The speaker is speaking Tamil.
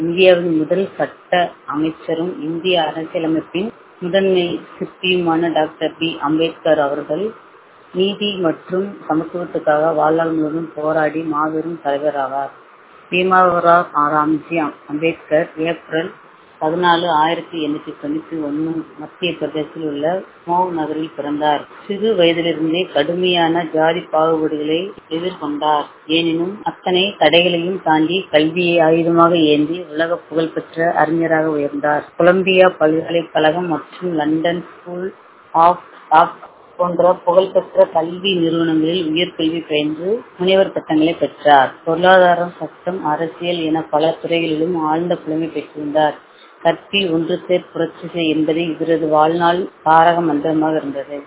இந்தியாவின் முதல் சட்ட அமைச்சரும் இந்திய அரசியலமைப்பின் முதன்மை சிற்பியுமான டாக்டர் பி அம்பேத்கர் அவர்கள் நீதி மற்றும் சமத்துவத்துக்காக வாழ்நாள் முழுவதும் போராடி மாபெரும் தலைவராவார் பீமாராவ் ராம்ஜி அம்பேத்கர் ஏப்ரல் பதினாலு ஆயிரத்தி எண்ணூத்தி தொண்ணூத்தி ஒன்னு மத்திய பிரதேசத்தில் உள்ள மோவ் நகரில் பிறந்தார் சிறு வயதிலிருந்தே கடுமையான ஜாதி பாகுபாடுகளை எதிர்கொண்டார் எனினும் அத்தனை தடைகளையும் தாண்டி கல்வியை ஆயுதமாக ஏந்தி உலக புகழ்பெற்ற அறிஞராக உயர்ந்தார் கொலம்பியா பல்கலைக்கழகம் மற்றும் லண்டன் ஸ்கூல் ஆஃப் ஆஃப் போன்ற புகழ்பெற்ற கல்வி நிறுவனங்களில் உயர்கல்வி பயின்று முனைவர் பட்டங்களை பெற்றார் பொருளாதாரம் சட்டம் அரசியல் என பல துறைகளிலும் ஆழ்ந்த புலமை பெற்றிருந்தார் கற்பில் ஒன்று சேர் புரட்சி செய் என்பது இவரது வாழ்நாள் தாரக மந்திரமாக இருந்தது